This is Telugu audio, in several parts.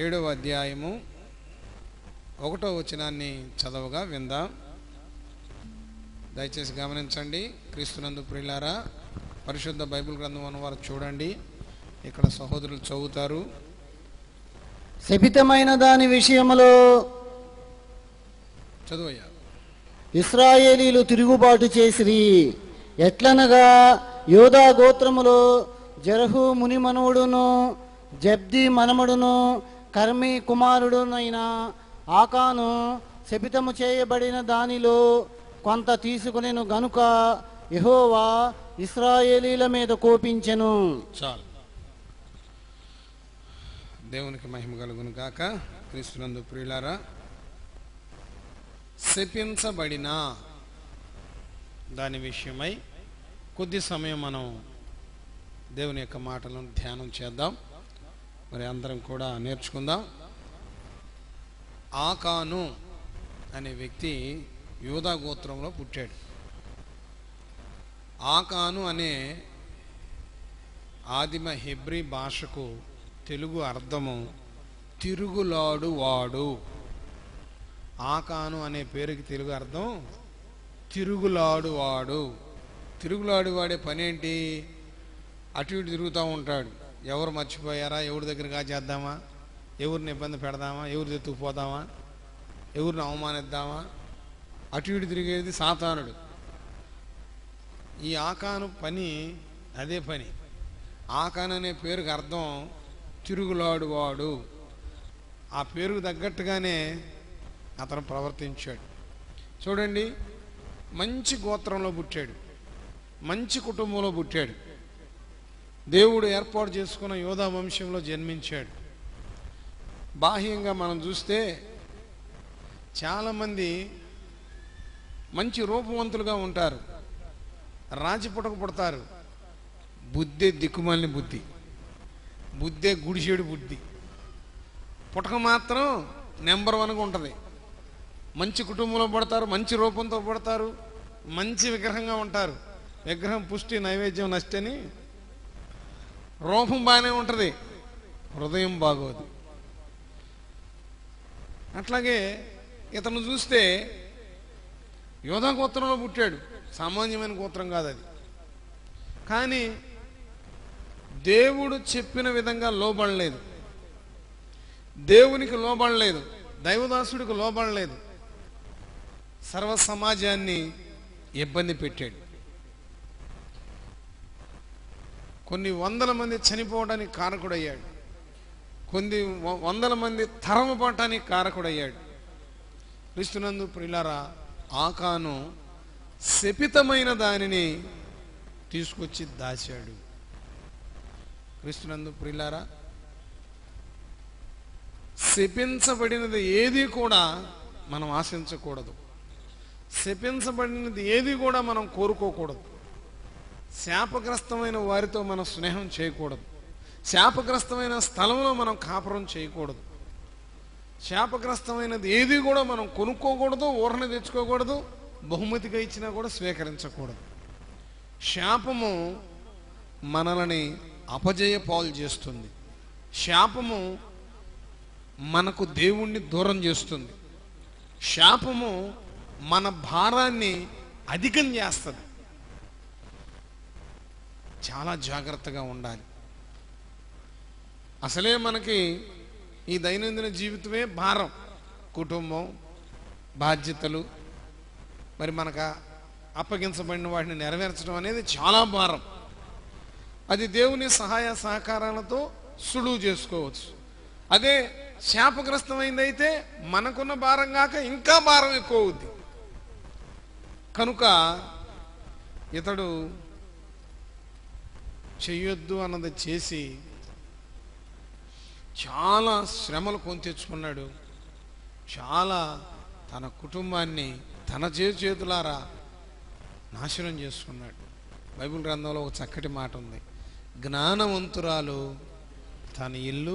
ఏడవ అధ్యాయము ఒకటో వచనాన్ని చదవగా విందాం దయచేసి గమనించండి క్రీస్తునందు ప్రియులారా పరిశుద్ధ బైబిల్ గ్రంథం అన్నవారు చూడండి ఇక్కడ సహోదరులు చదువుతారు శపితమైన దాని విషయములో చదువయ్యా ఇస్రాయేలీలు తిరుగుబాటు చేసిరి ఎట్లనగా యోధా గోత్రములో జరహు ముని మనవుడును జబ్ది మనముడును కర్మి కుమారుడునైన ఆకాను శపితము చేయబడిన దానిలో కొంత తీసుకునేను గనుక యెహోవా ఇస్రాయేలీల మీద కోపించెను చాలు దేవునికి మహిమ కలుగును గాక క్రీస్తునందు ప్రియులారా శపించబడిన దాని విషయమై కొద్ది సమయం మనం దేవుని యొక్క మాటలను ధ్యానం చేద్దాం మరి అందరం కూడా నేర్చుకుందాం ఆకాను అనే వ్యక్తి యూదా గోత్రంలో పుట్టాడు ఆకాను అనే ఆదిమ హెబ్రీ భాషకు తెలుగు అర్థము తిరుగులాడు వాడు ఆకాను అనే పేరుకి తెలుగు అర్థం తిరుగులాడు వాడు తిరుగులాడు వాడే పని ఏంటి అటు ఇటు తిరుగుతూ ఉంటాడు ఎవరు మర్చిపోయారా ఎవరి దగ్గరగా చేద్దామా ఎవరిని ఇబ్బంది పెడదామా ఎవరు ఎత్తుకుపోదామా ఎవరిని అవమానిద్దామా అటు ఇటు తిరిగేది సాతానుడు ఈ ఆకాను పని అదే పని ఆకాన్ అనే పేరుకి అర్థం తిరుగులాడువాడు ఆ పేరుకు తగ్గట్టుగానే అతను ప్రవర్తించాడు చూడండి మంచి గోత్రంలో పుట్టాడు మంచి కుటుంబంలో పుట్టాడు దేవుడు ఏర్పాటు చేసుకున్న యోధా వంశంలో జన్మించాడు బాహ్యంగా మనం చూస్తే చాలామంది మంచి రూపవంతులుగా ఉంటారు రాజపుటకు పుడతారు బుద్ధే దిక్కుమాలిన బుద్ధి బుద్ధే గుడిసేడు బుద్ధి పుటక మాత్రం నెంబర్ వన్గా ఉంటుంది మంచి కుటుంబంలో పడతారు మంచి రూపంతో పడతారు మంచి విగ్రహంగా ఉంటారు విగ్రహం పుష్టి నైవేద్యం నష్టని రూపం బాగానే ఉంటుంది హృదయం బాగోదు అట్లాగే ఇతను చూస్తే యోధా గోత్రంలో పుట్టాడు సామాన్యమైన గోత్రం కాదు అది కానీ దేవుడు చెప్పిన విధంగా లోబడలేదు దేవునికి లోబడలేదు దైవదాసుడికి లోబడలేదు సర్వ సమాజాన్ని ఇబ్బంది పెట్టాడు కొన్ని వందల మంది చనిపోవడానికి కారకుడయ్యాడు కొన్ని వ- వందల మంది తరము పడటానికి కారకుడయ్యాడు క్రీస్తునందు ప్రిలారా ఆకాను శపితమైన దానిని తీసుకొచ్చి దాచాడు క్రీస్తునందు ప్రిలారా శపించబడినది ఏది కూడా మనం ఆశించకూడదు శపించబడినది ఏది కూడా మనం కోరుకోకూడదు శాపగ్రస్తమైన వారితో మనం స్నేహం చేయకూడదు శాపగ్రస్తమైన స్థలంలో మనం కాపురం చేయకూడదు శాపగ్రస్తమైనది ఏది కూడా మనం కొనుక్కోకూడదు ఊరని తెచ్చుకోకూడదు బహుమతిగా ఇచ్చినా కూడా స్వీకరించకూడదు శాపము మనల్ని అపజయ పాలు చేస్తుంది శాపము మనకు దేవుణ్ణి దూరం చేస్తుంది శాపము మన భారాన్ని అధికం చేస్తుంది చాలా జాగ్రత్తగా ఉండాలి అసలే మనకి ఈ దైనందిన జీవితమే భారం కుటుంబం బాధ్యతలు మరి మనకు అప్పగించబడిన వాటిని నెరవేర్చడం అనేది చాలా భారం అది దేవుని సహాయ సహకారాలతో సులువు చేసుకోవచ్చు అదే శాపగ్రస్తమైందైతే మనకున్న భారం కాక ఇంకా భారం ఎక్కువ అవుద్ది కనుక ఇతడు చెయ్యొద్దు అన్నది చేసి చాలా శ్రమలు కొని తెచ్చుకున్నాడు చాలా తన కుటుంబాన్ని తన చేతి చేతులారా నాశనం చేసుకున్నాడు బైబిల్ గ్రంథంలో ఒక చక్కటి మాట ఉంది జ్ఞానవంతురాలు తన ఇల్లు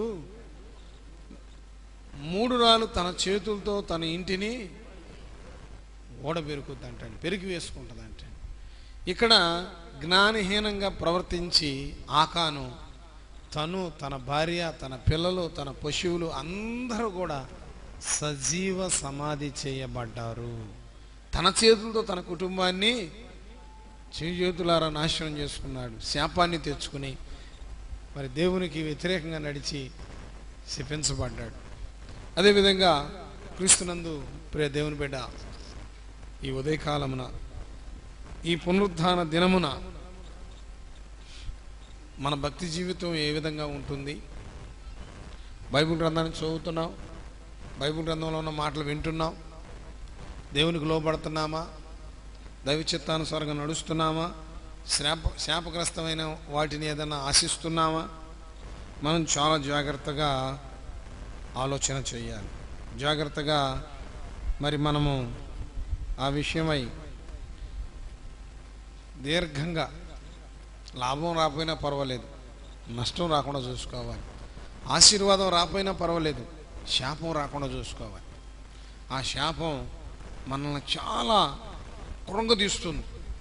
మూడు రాలు తన చేతులతో తన ఇంటిని ఓడబెరుకుద్ది అంటాడు పెరిగి వేసుకుంటుంది అంటే ఇక్కడ జ్ఞానహీనంగా ప్రవర్తించి ఆకాను తను తన భార్య తన పిల్లలు తన పశువులు అందరూ కూడా సజీవ సమాధి చేయబడ్డారు తన చేతులతో తన కుటుంబాన్ని చేతులారా నాశనం చేసుకున్నాడు శాపాన్ని తెచ్చుకుని మరి దేవునికి వ్యతిరేకంగా నడిచి శపించబడ్డాడు అదేవిధంగా క్రీస్తునందు ప్రియ దేవుని బిడ్డ ఈ ఉదయకాలమున ఈ పునరుద్ధాన దినమున మన భక్తి జీవితం ఏ విధంగా ఉంటుంది బైబిల్ గ్రంథాన్ని చదువుతున్నాం బైబిల్ గ్రంథంలో ఉన్న మాటలు వింటున్నాం దేవునికి లోబడుతున్నామా దైవ చిత్తానుసారంగా నడుస్తున్నామా శాప శాపగ్రస్తమైన వాటిని ఏదైనా ఆశిస్తున్నామా మనం చాలా జాగ్రత్తగా ఆలోచన చేయాలి జాగ్రత్తగా మరి మనము ఆ విషయమై దీర్ఘంగా లాభం రాకపోయినా పర్వాలేదు నష్టం రాకుండా చూసుకోవాలి ఆశీర్వాదం రాకపోయినా పర్వాలేదు శాపం రాకుండా చూసుకోవాలి ఆ శాపం మనల్ని చాలా కృంగదీస్తుంది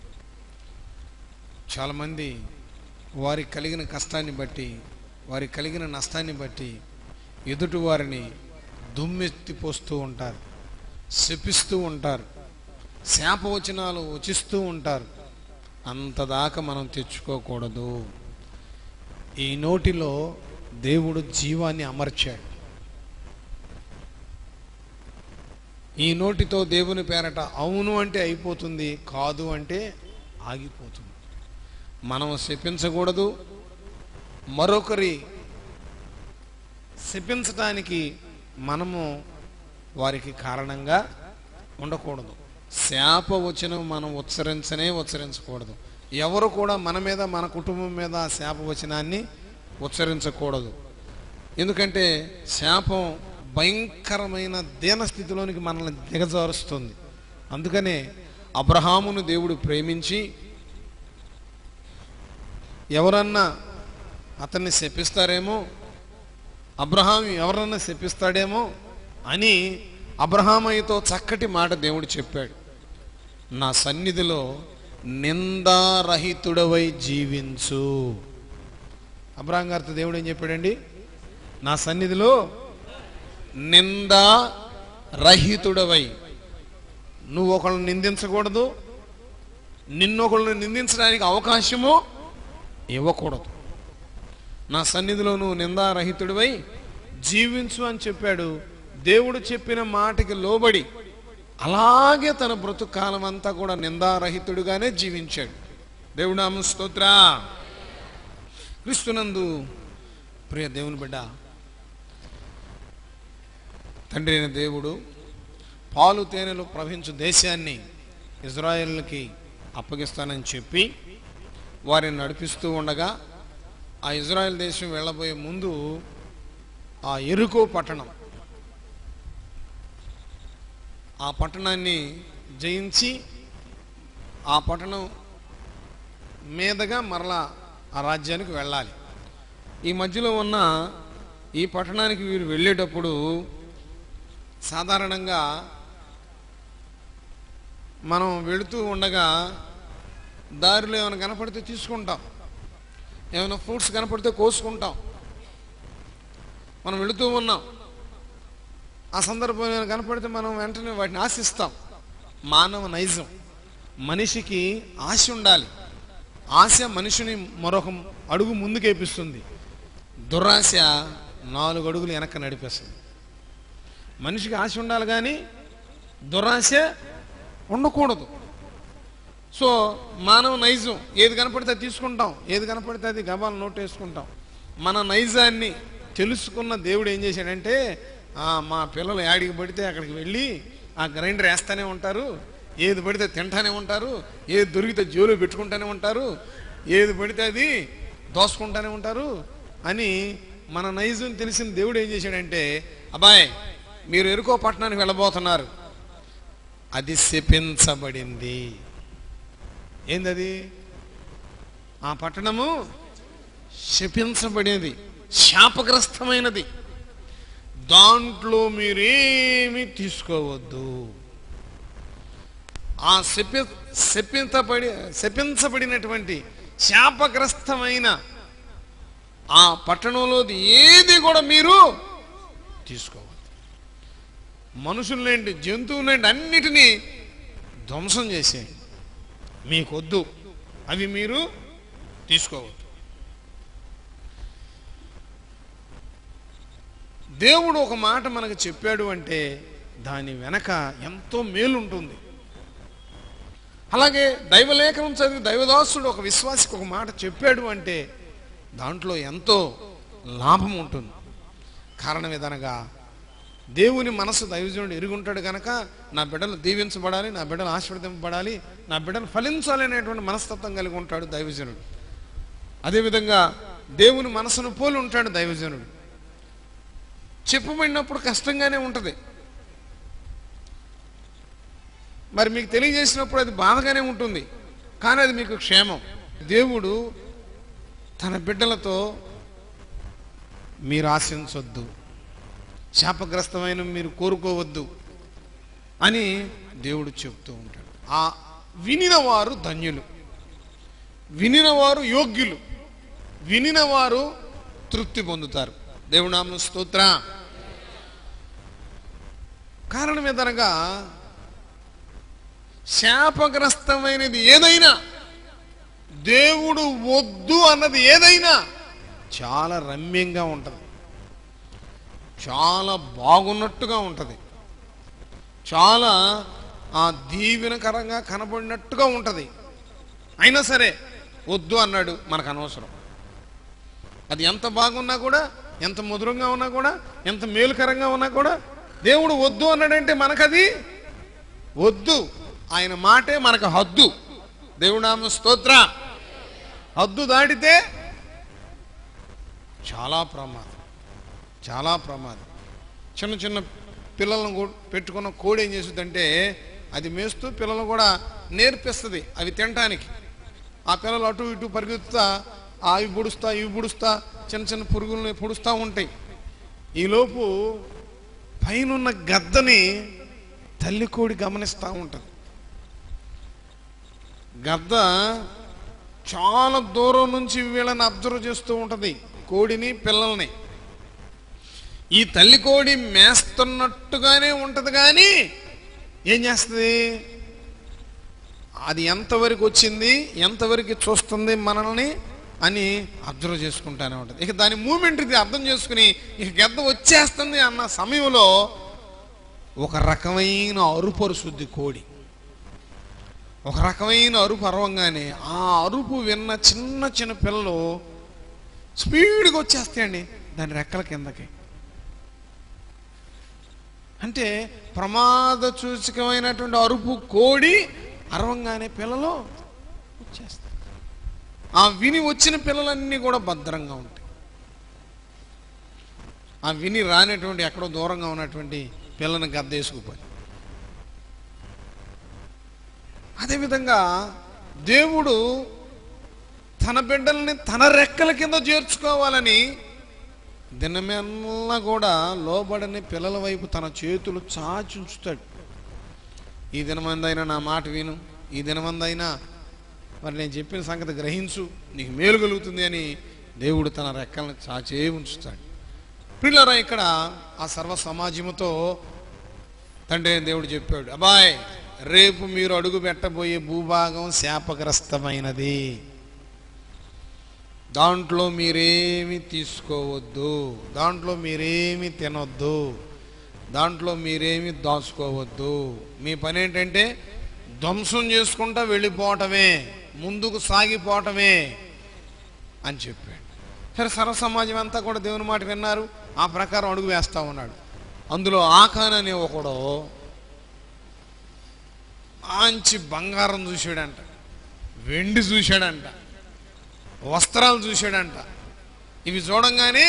చాలామంది వారికి కలిగిన కష్టాన్ని బట్టి వారికి కలిగిన నష్టాన్ని బట్టి ఎదుటి వారిని దుమ్మెత్తిపోస్తూ ఉంటారు శపిస్తూ ఉంటారు శాపవచనాలు వచిస్తూ ఉంటారు అంతదాకా మనం తెచ్చుకోకూడదు ఈ నోటిలో దేవుడు జీవాన్ని అమర్చాడు ఈ నోటితో దేవుని పేరట అవును అంటే అయిపోతుంది కాదు అంటే ఆగిపోతుంది మనం శపించకూడదు మరొకరి శపించటానికి మనము వారికి కారణంగా ఉండకూడదు శాపవచనం మనం ఉచ్చరించనే ఉచ్చరించకూడదు ఎవరు కూడా మన మీద మన కుటుంబం మీద ఆ శాపవచనాన్ని ఉచ్చరించకూడదు ఎందుకంటే శాపం భయంకరమైన దీనస్థితిలోనికి మనల్ని దిగజారుస్తుంది అందుకనే అబ్రహామును దేవుడు ప్రేమించి ఎవరన్నా అతన్ని శపిస్తారేమో అబ్రహాం ఎవరన్నా శపిస్తాడేమో అని అబ్రహామయ్యతో చక్కటి మాట దేవుడు చెప్పాడు నా సన్నిధిలో నిందారహితుడవై జీవించు అబ్రహాం గారితో దేవుడు ఏం చెప్పాడండి నా సన్నిధిలో నిందా రహితుడవై నువ్వు ఒకళ్ళని నిందించకూడదు నిన్నొకళ్ళని నిందించడానికి అవకాశము ఇవ్వకూడదు నా సన్నిధిలో నువ్వు నిందారహితుడివై జీవించు అని చెప్పాడు దేవుడు చెప్పిన మాటకి లోబడి అలాగే తన బ్రతుకు కాలం అంతా కూడా నిందారహితుడుగానే జీవించాడు దేవుడు నామ స్తోత్ర క్రీస్తునందు ప్రియ దేవుని బిడ్డ తండ్రి అయిన దేవుడు పాలు తేనెలు ప్రవహించు దేశాన్ని ఇజ్రాయెల్కి అప్పగిస్తానని చెప్పి వారిని నడిపిస్తూ ఉండగా ఆ ఇజ్రాయెల్ దేశం వెళ్ళబోయే ముందు ఆ ఎరుకో పట్టణం ఆ పట్టణాన్ని జయించి ఆ పట్టణం మీదగా మరలా ఆ రాజ్యానికి వెళ్ళాలి ఈ మధ్యలో ఉన్న ఈ పట్టణానికి వీరు వెళ్ళేటప్పుడు సాధారణంగా మనం వెళుతూ ఉండగా దారిలో ఏమైనా కనపడితే తీసుకుంటాం ఏమైనా ఫ్రూట్స్ కనపడితే కోసుకుంటాం మనం వెళుతూ ఉన్నాం ఆ సందర్భం ఏమైనా కనపడితే మనం వెంటనే వాటిని ఆశిస్తాం మానవ నైజం మనిషికి ఆశ ఉండాలి ఆశ మనిషిని మరొక అడుగు ముందుకేపిస్తుంది దురాశ నాలుగు అడుగులు వెనక్కి నడిపేస్తుంది మనిషికి ఆశ ఉండాలి కానీ దురాశ ఉండకూడదు సో మానవ నైజం ఏది కనపడితే అది తీసుకుంటాం ఏది కనపడితే అది గబాలు నోట్ వేసుకుంటాం మన నైజాన్ని తెలుసుకున్న దేవుడు ఏం చేశాడంటే "ఆ, మా పిల్లలు యాడికి పడితే అక్కడికి వెళ్ళి ఆ గ్రైండర్ వేస్తూనే ఉంటారు ఏది పడితే తింటానే ఉంటారు ఏది దొరికితే జోలో పెట్టుకుంటూనే ఉంటారు ఏది పడితే అది దోసుకుంటూనే ఉంటారు అని మన నైజం తెలిసిన దేవుడు ఏం చేశాడంటే అబ్బాయ్ మీరు ఎరుకో పట్టణానికి వెళ్ళబోతున్నారు అది శపించబడింది ఏందది ఆ పట్టణము శపించబడినది శాపగ్రస్తమైనది దాంట్లో మీరేమి తీసుకోవద్దు ఆ శపి శపించబడి శపించబడినటువంటి శాపగ్రస్తమైన ఆ పట్టణంలోది ఏది కూడా మీరు తీసుకోవద్దు మనుషులనేంటి జంతువులేంటి అన్నిటినీ ధ్వంసం చేసేయండి మీకొద్దు అవి మీరు తీసుకోవద్దు దేవుడు ఒక మాట మనకు చెప్పాడు అంటే దాని వెనక ఎంతో మేలు ఉంటుంది అలాగే దైవలేఖనం చదివి దైవదాసుడు ఒక విశ్వాసికి ఒక మాట చెప్పాడు అంటే దాంట్లో ఎంతో లాభం ఉంటుంది కారణం ఏదనగా దేవుని మనసు దైవజనుడు ఎరుగుంటాడు కనుక నా బిడ్డలు దీవించబడాలి నా బిడ్డలు ఆశీర్వదింపబడాలి నా బిడ్డలు ఫలించాలి అనేటువంటి మనస్తత్వం కలిగి ఉంటాడు దైవజనుడు అదేవిధంగా దేవుని మనసును పోలి ఉంటాడు దైవజనుడు చెప్పబడినప్పుడు కష్టంగానే ఉంటుంది మరి మీకు తెలియజేసినప్పుడు అది బాధగానే ఉంటుంది కానీ అది మీకు క్షేమం దేవుడు తన బిడ్డలతో మీరు ఆశించొద్దు శాపగ్రస్తమైన మీరు కోరుకోవద్దు అని దేవుడు చెప్తూ ఉంటాడు ఆ వినిన వారు ధన్యులు వినిన వారు యోగ్యులు వినిన వారు తృప్తి పొందుతారు దేవుడు నామ స్తోత్ర కారణం ఏదనగా శాపగ్రస్తమైనది ఏదైనా దేవుడు వద్దు అన్నది ఏదైనా చాలా రమ్యంగా ఉంటుంది చాలా బాగున్నట్టుగా ఉంటుంది చాలా ఆ దీవెనకరంగా కనబడినట్టుగా ఉంటుంది అయినా సరే వద్దు అన్నాడు మనకు అనవసరం అది ఎంత బాగున్నా కూడా ఎంత మధురంగా ఉన్నా కూడా ఎంత మేలుకరంగా ఉన్నా కూడా దేవుడు వద్దు అన్నాడంటే మనకది వద్దు ఆయన మాటే మనకు హద్దు దేవునామ స్తోత్ర హద్దు దాటితే చాలా ప్రమాదం చాలా ప్రమాదం చిన్న చిన్న పిల్లలను కూ- పెట్టుకున్న కోడి ఏం చేస్తుందంటే అది మేస్తూ పిల్లలు కూడా నేర్పిస్తుంది అవి తినటానికి ఆ పిల్లలు అటు ఇటు పరిగెత్తుతా ఆ అవి పొడుస్తా ఇవి పొడుస్తా చిన్న చిన్న పురుగుల్ని పొడుస్తూ ఉంటాయి ఈలోపు పైనున్న గద్దని తల్లి కోడి గమనిస్తూ ఉంటుంది గద్ద చాలా దూరం నుంచి వీళ్ళని అబ్జర్వ్ చేస్తూ ఉంటుంది కోడిని పిల్లల్ని ఈ తల్లి కోడి మేస్తున్నట్టుగానే ఉంటది కానీ ఏం చేస్తుంది అది ఎంతవరకు వచ్చింది ఎంతవరకు చూస్తుంది మనల్ని అని అబ్జర్వ్ చేసుకుంటానే ఉంటుంది ఇక దాని మూమెంట్ ఇది అర్థం చేసుకుని ఇక గద్ద వచ్చేస్తుంది అన్న సమయంలో ఒక రకమైన అరుపరుశుద్ధి కోడి ఒక రకమైన అరుపు అరవంగానే ఆ అరుపు విన్న చిన్న చిన్న పిల్లలు స్పీడ్గా వచ్చేస్తాయండి దాని రెక్కల కిందకి అంటే ప్రమాద సూచకమైనటువంటి అరుపు కోడి అరవంగానే పిల్లలు వచ్చేస్తాయి ఆ విని వచ్చిన పిల్లలన్నీ కూడా భద్రంగా ఉంటాయి ఆ విని రానటువంటి ఎక్కడో దూరంగా ఉన్నటువంటి పిల్లని గద్దేసుకుపోయి అదేవిధంగా దేవుడు తన బిడ్డల్ని తన రెక్కల కింద చేర్చుకోవాలని దినమెల్లా కూడా లోబడని పిల్లల వైపు తన చేతులు చాచి ఉంచుతాడు ఈ దినమందైనా నా మాట విను ఈ దినమందైనా మరి నేను చెప్పిన సంగతి గ్రహించు నీకు మేలు కలుగుతుంది అని దేవుడు తన రెక్కలను చాచే ఉంచుతాడు పిల్లరా ఇక్కడ ఆ సర్వ సమాజముతో తండ్రి అయిన దేవుడు చెప్పాడు అబ్బాయ్ రేపు మీరు అడుగు పెట్టబోయే భూభాగం శాపగ్రస్తమైనది దాంట్లో మీరేమి తీసుకోవద్దు దాంట్లో మీరేమి తినొద్దు దాంట్లో మీరేమి దాచుకోవద్దు మీ పని ఏంటంటే ధ్వంసం చేసుకుంటా వెళ్ళిపోవటమే ముందుకు సాగిపోవటమే అని చెప్పాడు సరే సర్వ సమాజం అంతా కూడా దేవుని మాట విన్నారు ఆ ప్రకారం అడుగు వేస్తా ఉన్నాడు అందులో ఆకాన్ అనే ఒకడు మంచి బంగారం చూశాడంట వెండి చూశాడంట వస్త్రాలు చూశాడంట ఇవి చూడంగానే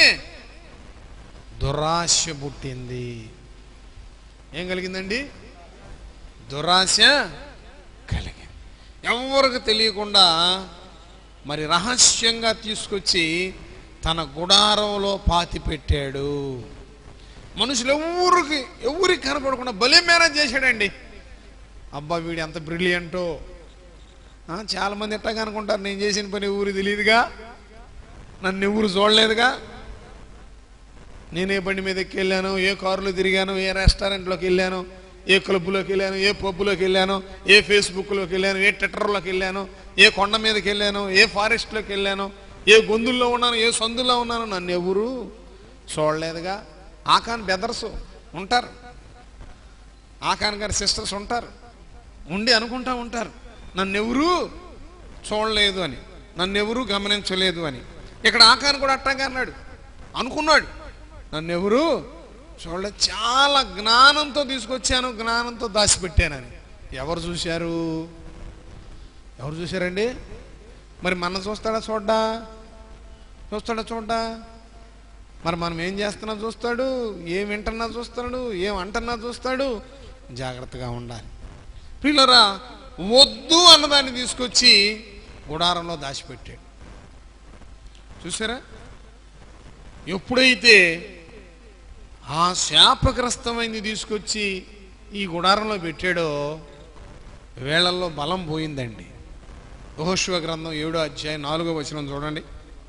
దురాశ పుట్టింది ఏం కలిగిందండి దురాశ కలిగింది ఎవరికి తెలియకుండా మరి రహస్యంగా తీసుకొచ్చి తన గుడారంలో పాతి పెట్టాడు మనుషులు ఎవరికి ఎవరికి కనపడకుండా భలే మేనేజ్ చేశాడండి అబ్బా వీడు ఎంత బ్రిలియంటో ఆ, చాలా మంది ఎట్టాగా అనుకుంటారు నేను చేసిన పని ఊరి తెలియదుగా నన్ను ఎవరు చూడలేదుగా నేను ఏ బండి మీద ఎక్కి వెళ్ళాను ఏ కారులో తిరిగాను ఏ రెస్టారెంట్లోకి వెళ్ళాను ఏ క్లబ్లోకి వెళ్ళాను ఏ పబ్లోకి వెళ్ళాను ఏ ఫేస్బుక్లోకి వెళ్ళాను ఏ ట్విట్టర్లోకి వెళ్ళాను ఏ కొండ మీదకి వెళ్ళాను ఏ ఫారెస్ట్లోకి వెళ్ళాను ఏ గొంతుల్లో ఉన్నాను ఏ సందుల్లో ఉన్నాను నన్ను ఎవరు చూడలేదుగా ఆకాన్ బెదర్స్ ఉంటారు ఆకాన్ గారి సిస్టర్స్ ఉంటారు ఉండి అనుకుంటా ఉంటారు నన్ను ఎవరు చూడలేదు అని నన్ను ఎవరు గమనించలేదు అని ఇక్కడ ఆకాన్ కూడా అట్టగా అన్నాడు అనుకున్నాడు నన్ను ఎవరు చూడలేదు చాలా జ్ఞానంతో తీసుకొచ్చాను జ్ఞానంతో దాచిపెట్టానని ఎవరు చూశారు ఎవరు చూశారండి మరి మన చూస్తాడా చూడ్డా చూస్తాడా చూడ్డా మరి మనం ఏం చేస్తున్నా చూస్తాడు ఏం వింటున్నా చూస్తాడు ఏం అంటున్నా చూస్తాడు జాగ్రత్తగా ఉండాలి పిల్లరా వద్దు అన్నదాన్ని తీసుకొచ్చి గుడారంలో దాచిపెట్టాడు చూసారా ఎప్పుడైతే ఆ శాపగ్రస్తమైంది తీసుకొచ్చి ఈ గుడారంలో పెట్టాడో వేళల్లో బలం పోయిందండి యెహోషువ గ్రంథం ఏడో అధ్యాయం నాలుగో వచనం చూడండి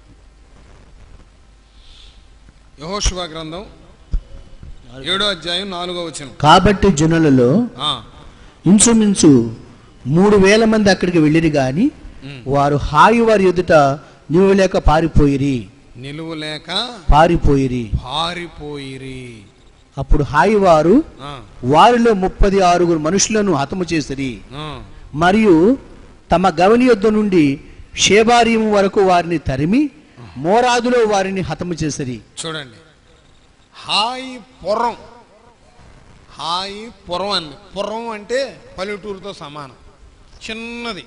యెహోషువ గ్రంథం ఏడో అధ్యాయం నాలుగో వచనం కాబట్టి జనులలో ఆ, ఇంచుమించు మూడు వేల మంది అక్కడికి వెళ్ళిరి గాని ఉమ్. వారు హాయి వారి ఎదుట నిలువలేక పారిపోయిరి నిలువు లేక పారిపోయిరి పారిపోయిరి అప్పుడు హాయి వారు ఆ, వారిలో ముప్పది ఆరుగురు మనుషులను హతము చేసిరి ఆ, మరియు తమ గవని యొద్ద నుండి షేబారీం వరకు వారిని తరిమి మోరాదులో వారిని హతము చేసిరి చూడండి హాయి పురం హాయి పురం అని పురం అంటే పల్లెటూరుతో సమానం చిన్నది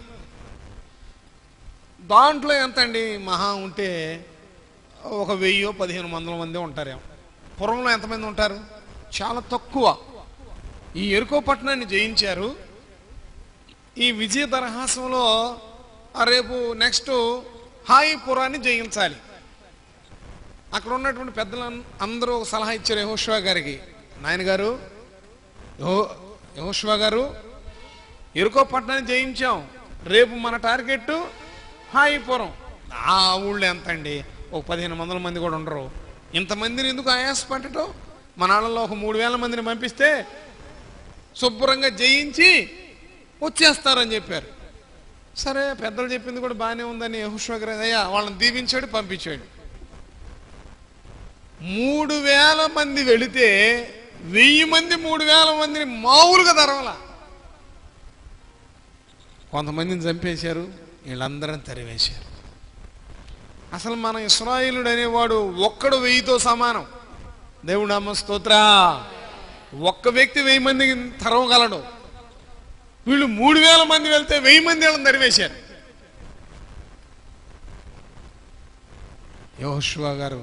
దాంట్లో ఎంత అండి మహా ఉంటే ఒక వెయ్యో పదిహేను వందల మంది ఉంటారేమో పురంలో ఎంతమంది ఉంటారు చాలా తక్కువ ఈ ఎరుకో పట్టణాన్ని జయించారు ఈ విజయ దరహాసంలో ఆ రేపు నెక్స్ట్ హాయిపురాన్ని జయించాలి అక్కడ ఉన్నటువంటి పెద్దలు అందరూ ఒక సలహా ఇచ్చారు యహోష్వా గారికి నాయన గారు యహోష్వా గారు ఎరుకో పట్టణాన్ని జయించాం రేపు మన టార్గెట్ హాయిపురం ఆ ఊళ్ళో ఎంత అండి ఒక పదిహేను వందల మంది కూడా ఉండరు ఇంతమందిని ఎందుకు ఆయాస పట్టడం మన వాళ్ళలో ఒక మూడు వేల మందిని పంపిస్తే శుభ్రంగా జయించి వచ్చేస్తారని చెప్పారు సరే పెద్దలు చెప్పింది కూడా బాగానే ఉందని యహోష్వా అయ్యా వాళ్ళని దీవించాడు పంపించాడు మూడు వేల మంది వెళితే వెయ్యి మంది మూడు వేల మందిని మామూలుగా తరవల కొంతమందిని చంపేశారు వీళ్ళందరిని తరివేశారు అసలు మన ఇస్రాయిలుడు అనేవాడు ఒక్కడు వెయ్యితో సమానం దేవుడు అమ్మ స్తోత్ర ఒక్క వ్యక్తి వెయ్యి మందికి తరవగలడు వీళ్ళు మూడు వేల మంది వెళ్తే వెయ్యి మంది వాళ్ళని తరివేశారు యహోష్వా గారు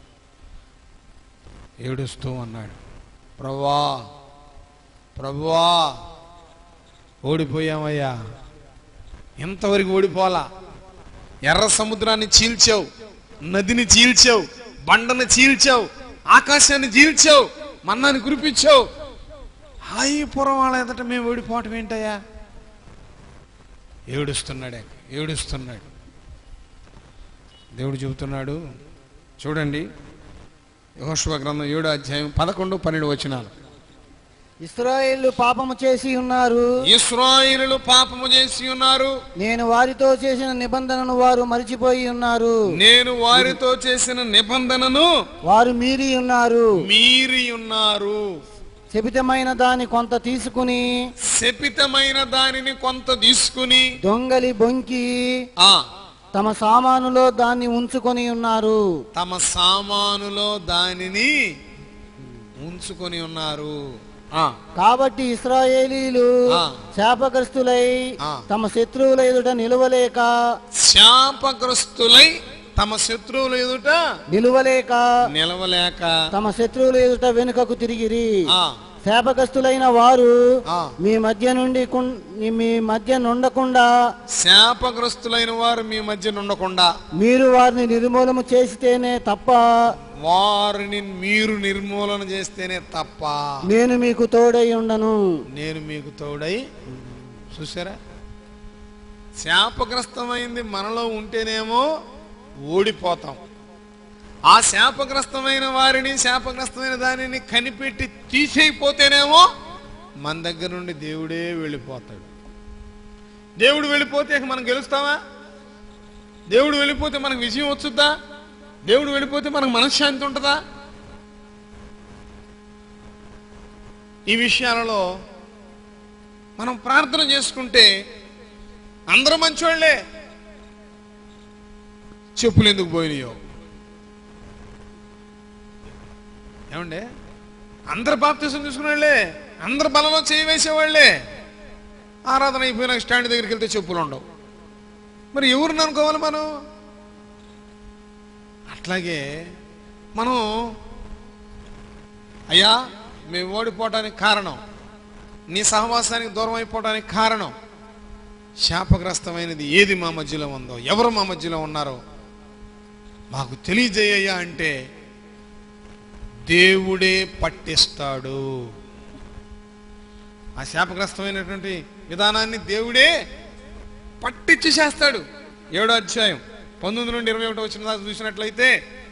ఏడుస్తూ అన్నాడు ప్రవ్వా ప్రభువా ఓడిపోయామయ్యా ఎంతవరకు ఓడిపోలా ఎర్ర సముద్రాన్ని చీల్చావు నదిని చీల్చావు బండను చీల్చావు ఆకాశాన్ని చీల్చావు మన్నాన్ని కురిపించావు హాయిపురం వాళ్ళ ఎదట మేము ఓడిపోవటం ఏంటయ్యా ఏడుస్తున్నాడే ఏడుస్తున్నాడు దేవుడు చెబుతున్నాడు చూడండి యెహోషువ గ్రంథం ఏడో అధ్యాయం పదకొండు పన్నెండు వచనాలు ఇస్రాయేళ్లు పాపము చేసి ఉన్నారు ఇస్రాయిలు పాపము చేసి ఉన్నారు నేను వారితో చేసిన నిబంధనను వారు మరిచిపోయి ఉన్నారు నేను వారితో చేసిన నిబంధనను వారు మీరి ఉన్నారు మీరి ఉన్నారు శపితమైన దాని కొంత తీసుకుని శపితమైన దానిని కొంత తీసుకుని దొంగలి బొంకి ఆ తమ సామానులో దాన్ని ఉంచుకొని ఉన్నారు తమ సామానులో దానిని ఉంచుకొని ఉన్నారు ఆ కాబట్టి ఇస్రాయేలీలు ఆ. శాపగ్రస్తులై ఆ. తమ శత్రువుల ఎదుట నిలవలేక శాపగ్రస్తులై తమ శత్రువుల ఎదుట నిలువలేక నిలవలేక తమ శత్రువుల ఎదుట వెనుకకు తిరిగిరి ఆ శాపగ్రస్తులైన వారు ఆ. మీ మధ్య నుండి కుం- మీ మధ్య నుండకుండా శాపగ్రస్తులైన వారు మీ మధ్య ఉండకుండా మీరు వారిని నిర్మూలన చేస్తేనే తప్ప వారిని మీరు నిర్మూలన చేస్తేనే తప్ప నేను మీకు తోడై ఉండను నేను మీకు తోడై చూసారా శాపగ్రస్తమైంది మనలో ఉంటేనేమో ఓడిపోతాం ఆ శాపగ్రస్తమైన వారిని శాపగ్రస్తమైన దానిని కనిపెట్టి తీసేయపోతేనేమో మన దగ్గర నుండి దేవుడే వెళ్ళిపోతాడు దేవుడు వెళ్ళిపోతే ఇక మనం గెలుస్తామా దేవుడు వెళ్ళిపోతే మనకు విజయం వచ్చుద్దా దేవుడు వెళ్ళిపోతే మనకు మనశ్శాంతి ఉంటుందా ఈ విషయాలలో మనం ప్రార్థన చేసుకుంటే అందరూ మంచోళ్లే చెప్పులు ఎందుకు పోయినాయో ఏమండే అందరు బాప్తీసం తీసుకునే వాళ్ళే అందరు బలంలో చేయి వేసేవాళ్లే ఆరాధన అయిపోయినాక స్టాండ్ దగ్గరికి వెళ్తే చెప్పులు ఉండవు మరి ఎవరిని అనుకోవాలి మనం అట్లాగే మనం అయ్యా మేము ఓడిపోవడానికి కారణం నీ సహవాసానికి దూరం అయిపోవడానికి కారణం శాపగ్రస్తమైనది ఏది మా మధ్యలో ఉందో ఎవరు మా మధ్యలో ఉన్నారో మాకు తెలియజేయ్యా అంటే దేవుడే పట్టిస్తాడు ఆ శాపగ్రస్తమైనటువంటి విధానాన్ని దేవుడే పట్టించి చేస్తాడు ఏడో అధ్యాయం పంతొమ్మిది నుండి ఇరవై ఒకటి వచ్చిన దాకా చూసినట్లయితే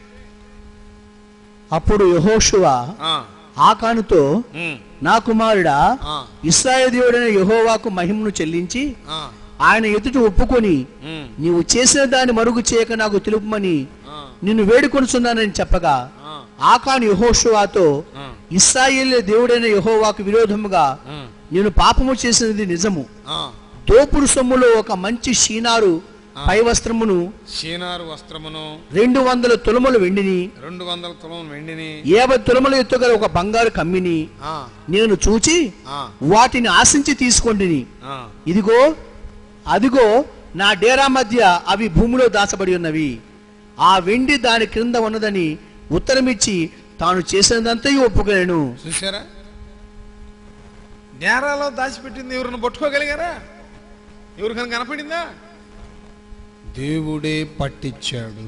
అప్పుడు యహోషువ ఆ, ఆకానుతో ఉమ్, నా కుమారుడా ఆ, ఇస్రాయేల్ దేవుడైన యహోవాకు మహిమను చెల్లించి ఆ, ఆయన ఎదుట ఒప్పుకొని ఉమ్, నీవు చేసిన దాన్ని మరుగు చేయక నాకు తెలుపమని ఆ, నిన్ను వేడుకొనుచున్నానని చెప్పగా ఆ, ఆకాను యహోషువాతో ఆ, ఇస్రాయేల్ దేవుడైన యహోవాకు విరోధముగా ఉమ్, నేను పాపము చేసినది నిజము ఆ. దోపుడు సొమ్ములో ఒక మంచి షీనారు పై వస్త్రమును షీనారు వస్త్రమును రెండు వందల తులముల వెండిని రెండు వందల తులం వెండిని యాభై తులముల ఎత్తుగల ఒక బంగారు కమ్మిని ఆ, నేను చూచి ఆ, వాటిని ఆశించి తీసుకొంటిని ఆ, ఇదిగో అదిగో నా డేరా మధ్య అవి భూమిలో దాచబడి ఉన్నవి ఆ వెండి దాని క్రింద ఉన్నదని ఉత్తరమిచ్చి తాను చేసినదంతా ఒప్పుకోలేను చూసారా నేరాలో దాచిపెట్టింది ఎవరిని పట్టుకోగలిగారా ఎవరికైనా కనపడిందా దేవుడే పట్టించాడు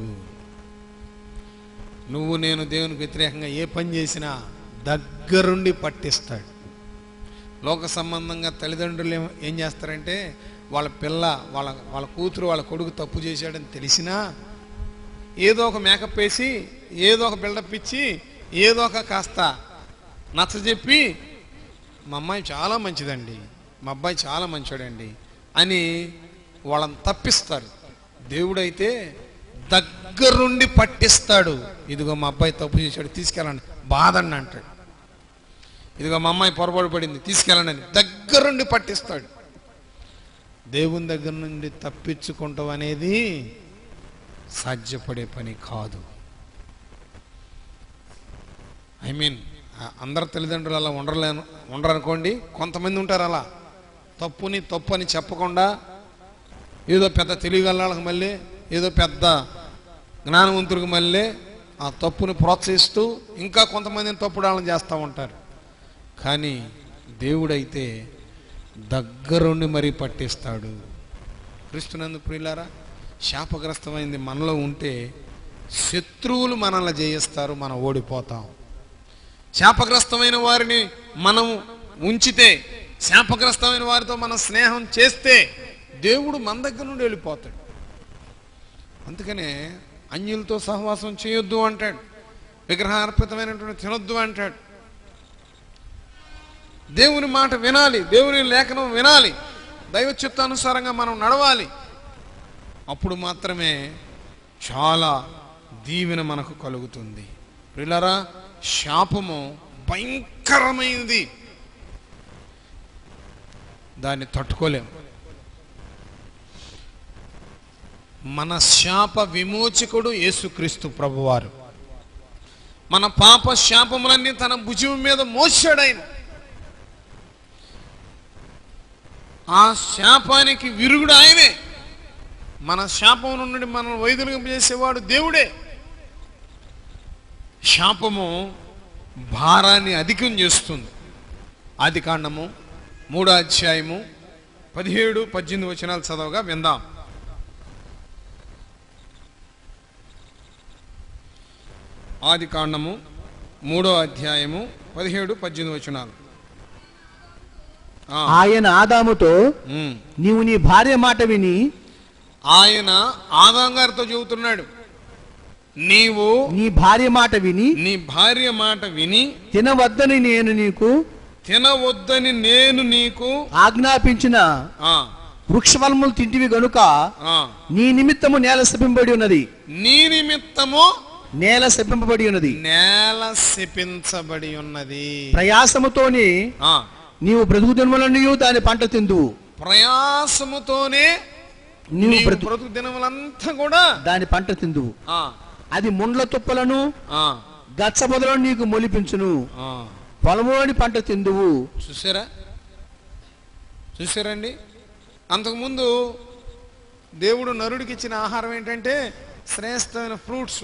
నువ్వు నేను దేవునికి వ్యతిరేకంగా ఏ పని చేసినా దగ్గరుండి పట్టిస్తాడు లోక సంబంధంగా తల్లిదండ్రులు ఏం- ఏం చేస్తారంటే వాళ్ళ పిల్ల వాళ్ళ వాళ్ళ కూతురు వాళ్ళ కొడుకు తప్పు చేశాడని తెలిసినా ఏదో ఒక మేకప్ వేసి ఏదో ఒక బిల్డప్ ఇచ్చి ఏదో ఒక కాస్త నచ్చజెప్పి మా అమ్మాయి చాలా మంచిదండి మా అబ్బాయి చాలా మంచోడండి అని వాళ్ళని తప్పిస్తారు దేవుడైతే దగ్గరుండి పట్టిస్తాడు ఇదిగో మా అబ్బాయి తప్పు చేశాడు తీసుకెళ్ళండి బాధండి అంటాడు ఇదిగో మా అమ్మాయి పొరపాటు పడింది తీసుకెళ్ళండి అని దగ్గరుండి పట్టిస్తాడు దేవుని దగ్గర నుండి తప్పించుకుంటాం అనేది సాధ్యపడే పని కాదు ఐ మీన్ అందరు తల్లిదండ్రులు అలా ఉండలేను ఉండరనుకోండి కొంతమంది ఉంటారు అలా తప్పుని తప్పు అని చెప్పకుండా ఏదో పెద్ద తెలియగలకి మళ్ళీ ఏదో పెద్ద జ్ఞానవంతుడికి మళ్ళీ ఆ తప్పుని ప్రోత్సహిస్తూ ఇంకా కొంతమందిని తప్పుడాలను చేస్తూ ఉంటారు కానీ దేవుడైతే దగ్గరుండి మరీ పట్టిస్తాడు క్రీస్తునందు ప్రియులారా శాపగ్రస్తమైంది మనలో ఉంటే శత్రువులు మనల్ని జయిస్తారు మనం ఓడిపోతాం శాపగ్రస్తమైన వారిని మనం ఉంచితే శాపగ్రస్తమైన వారితో మనం స్నేహం చేస్తే దేవుడు మన దగ్గర నుండి వెళ్ళిపోతాడు అందుకనే అన్యులతో సహవాసం చేయొద్దు అంటాడు విగ్రహార్పితమైనటువంటి తినొద్దు అంటాడు దేవుని మాట వినాలి దేవుని లేఖనం వినాలి దైవ చిత్తానుసారంగా మనం నడవాలి అప్పుడు మాత్రమే చాలా దీవెన మనకు కలుగుతుంది ప్రిలరా శాపము భయంకరమైనది దాన్ని తట్టుకోలేం మన శాప విమోచకుడు యేసుక్రీస్తు ప్రభువారు మన పాప శాపములన్నీ తన భుజం మీద మోసాడు ఆయన ఆ శాపానికి విరుగుడు ఆయనే మన శాపం నుండి మనం వైదొలింపజేసేవాడు దేవుడే శాపము భారాన్ని అధికం చేస్తుంది ఆది కాండము మూడో అధ్యాయము పదిహేడు పద్దెనిమిది వచనాలు చదవగా విందాం ఆది కాండము మూడో అధ్యాయము పదిహేడు పద్దెనిమిది వచనాలు ఆ, ఆయన ఆదాముతో ఉమ్. నీవు నీ భార్య మాట విని ఆయన ఆదాం గారితో చెబుతున్నాడు నీవు నీ భార్య మాట విని నీ భార్య మాట విని తినవద్దని నేను నీకు తినవద్దని నేను నీకు ఆజ్ఞాపించిన ఆ వృక్షఫలములు తింటివి గనుక ఆ నీ నిమిత్తము నేల శపింపబడి ఉన్నది నీ నిమిత్తము నేల శపింపబడి ఉన్నది నేల శపించబడి ఉన్నది ప్రయాసముతోని ఆ నీవు బ్రతుకు దినములన్నీ దాని పంట తిందువు ప్రయాసముతోనే నీవు నీవు బ్రతుకు బ్రతుకు దినములంతా కూడా దాని పంట తిందువు ఆ అది ముండ్ల తుప్పలను ఆ గచ్చ బదులను నీకు మొలిపించును ఆ పొలములోని పంట తిందువు చూసారా చూసారండి అంతకుముందు దేవుడు నరుడికి ఇచ్చిన ఆహారం ఏంటంటే శ్రేష్టమైన ఫ్రూట్స్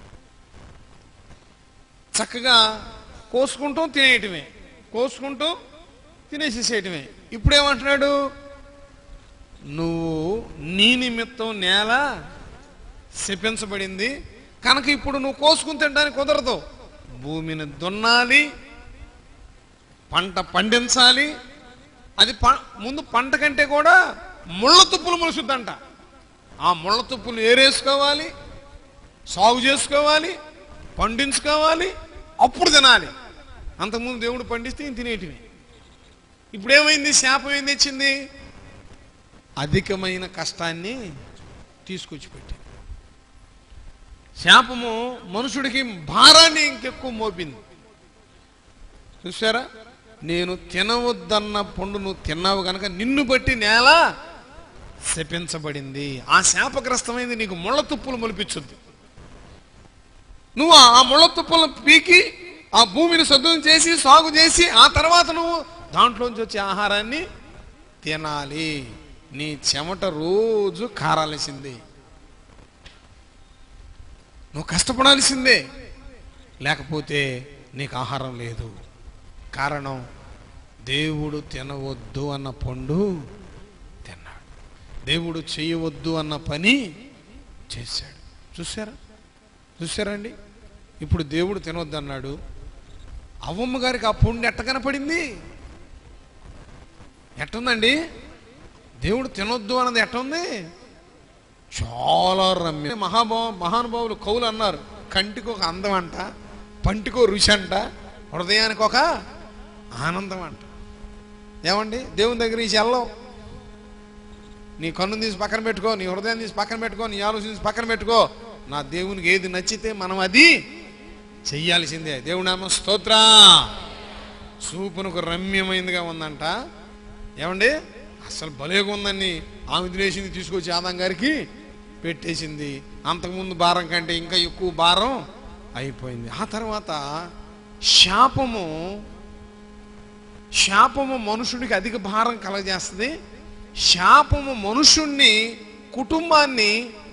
చక్కగా కోసుకుంటూ తినేయటమే కోసుకుంటూ తినేసేసేయటమే ఇప్పుడేమంటున్నాడు నువ్వు నీ నిమిత్తం నేల శపించబడింది కనుక ఇప్పుడు నువ్వు కోసుకుని తినడానికి కుదరదు భూమిని దున్నాలి పంట పండించాలి అది ప- ముందు పంట కంటే కూడా ముళ్ళ తుప్పులు మొలుసుద్దంట ఆ ముళ్ళ తుప్పులు ఏరేసుకోవాలి సాగు చేసుకోవాలి పండించుకోవాలి అప్పుడు తినాలి అంతకుముందు దేవుడు పండిస్తే ఈయన తినేటివి ఇప్పుడు ఏమైంది శాపం ఏం తెచ్చింది అధికమైన కష్టాన్ని తీసుకొచ్చి పెట్టింది శాపము మనుషుడికి భారాన్ని ఇంకెక్కువ మోపింది చూసారా నేను తినవద్దన్న పండు నువ్వు తిన్నావు కనుక నిన్ను బట్టి నేల శపించబడింది ఆ శాపగ్రస్తమైంది నీకు ముళ్ళ తుప్పులు మొలిపించుద్ది నువ్వు ఆ ముళ్ళ తుప్పులను పీకి ఆ భూమిని శుద్ధం చేసి సాగు చేసి ఆ తర్వాత నువ్వు దాంట్లోంచి వచ్చే ఆహారాన్ని తినాలి నీ చెమట రోజు కారాల్సిందే నువ్వు కష్టపడాల్సిందే లేకపోతే నీకు ఆహారం లేదు కారణం దేవుడు తినవద్దు అన్న పండు తిన్నాడు దేవుడు చేయవద్దు అన్న పని చేశాడు చూసారా చూసారండి ఇప్పుడు దేవుడు తినవద్దు అన్నాడు అవ్వమ్మ గారికి ఆ పండు ఎట్ట కనపడింది ఎట్టుందండి దేవుడు తినొద్దు అన్నది ఎట్టుంది చాలా రమ్య మహాభావ మహానుభావులు కవులు అన్నారు కంటికి ఒక అందం అంట పంటికో రుచి అంట హృదయానికి ఒక ఆనందం అంట ఏమండి దేవుని దగ్గర ఈ చెల్లం నీ కన్ను తీసి పక్కన పెట్టుకో నీ హృదయం తీసి పక్కన పెట్టుకో నీ ఆలోచన తీసి పక్కన పెట్టుకో నా దేవునికి ఏది నచ్చితే మనం అది చెయ్యాల్సిందే దేవుని నామ స్తోత్ర చూపునకు రమ్యమైందిగా ఉందంట ఏమండి అసలు భలేగా ఉందని ఆమె తినేసింది తీసుకొచ్చి ఆదాం గారికి పెట్టేసింది అంతకుముందు భారం కంటే ఇంకా ఎక్కువ భారం అయిపోయింది ఆ తర్వాత శాపము శాపము మనుషుడికి అధిక భారం కలగజేస్తుంది శాపము మనుషుణ్ణి కుటుంబాన్ని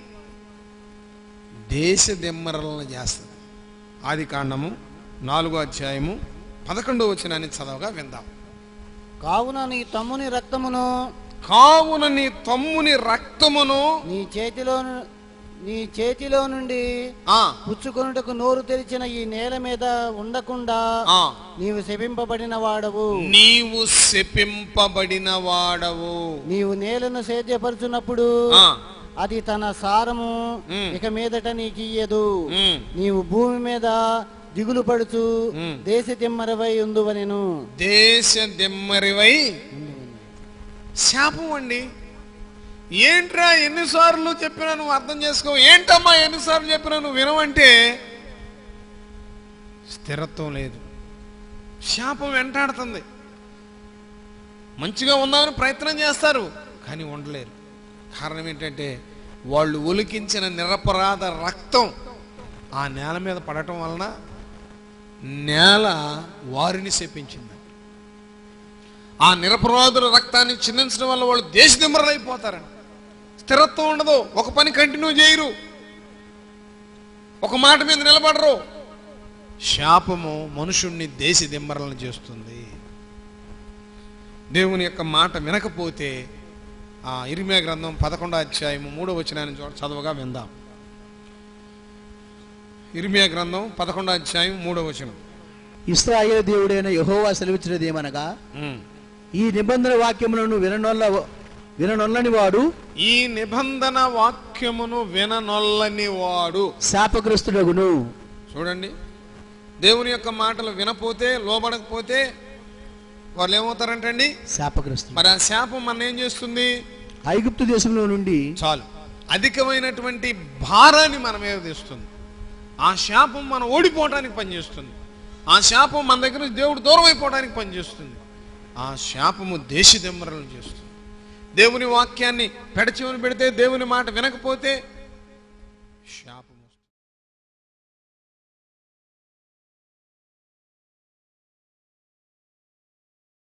దేశ దిమ్మరలను చేస్తుంది ఆది కాండము నాలుగో అధ్యాయము పదకొండో వచనాన్ని చదవగా విందాం కావున నీ తమ్ముని రక్తమును కావున నీ తమ్ముని రక్తమును నీ చేతిలో ను- నీ చేతిలో నుండి ఆ పుచ్చుకొనుటకు నోరు తెరిచిన ఈ నేల మీద ఉండకుండా ఆ నీవు శపింపబడిన వాడవు నీవు శపింపబడిన వాడవు నీవు నేలను సేద్యపరుచున్నప్పుడు ఆ అది తన సారము మ్. ఇక మీదట నీకు ఇయ్యదు ఉమ్, నీవు భూమి మీద దిగులు పడుచు మ్. దేశ తిమ్మరవై ఉందువనెను దేశ దిమ్మరివై శాపం అండి ఏంట్రా ఎన్నిసార్లు చెప్పినా నువ్వు అర్థం చేసుకో ఏంటమ్మా ఎన్నిసార్లు చెప్పినా నువ్వు వినవంటే స్థిరత్వం లేదు శాపం వెంటాడుతుంది మంచిగా ఉందామని ప్రయత్నం చేస్తారు కానీ ఉండలేరు కారణం ఏంటంటే వాళ్ళు ఒలికించిన నిరపరాధ రక్తం ఆ నేల మీద పడటం వలన నేల వారిని శపించింది ఆ నిరపరాధుల రక్తాన్ని చిందించడం వల్ల వాళ్ళు దేశదిమ్మరలైపోతారండి స్థిరత్వం ఉండదు ఒక పని కంటిన్యూ చేయరు ఒక మాట మీద నిలబడరు శాపము మనుషుణ్ణి దేశ దిమ్మరలను చేస్తుంది దేవుని యొక్క మాట వినకపోతే ఆ ఇరిమే గ్రంథం పదకొండో అధ్యాయము మూడో వచనాన్ని చూ- చదవగా విందాం ఇరిమియా గ్రంథం పదకొండో అధ్యాయం మూడో వచనం ఇస్రాయేల్ దేవుడైన యహోవా సెలవిచ్చినది ఏమనగా ఉమ్, ఈ నిబంధన వాక్యములను విననోళ్ళ విననొల్లని వాడు ఈ నిబంధన వాక్యమును విననొల్లని వాడు శాపగ్రస్తుడగును చూడండి దేవుని యొక్క మాటలు వినపోతే లోబడకపోతే వాళ్ళు ఏమవుతారంటండి శాపగ్రస్తుడు మరి ఆ శాపం మన ఏం చేస్తుంది ఐగుప్తు దేశంలో నుండి చాలు అధికమైనటువంటి భారాన్ని మన మీద తెస్తుంది ఆ శాపం మనం ఓడిపోవటానికి పనిచేస్తుంది ఆ శాపం మన దగ్గర నుంచి దేవుడు దూరం అయిపోవడానికి పనిచేస్తుంది ఆ శాపము దేశ దిమ్మరలు చేస్తుంది దేవుని వాక్యాన్ని పెడచెవిని పెడితే దేవుని మాట వినకపోతే శాపం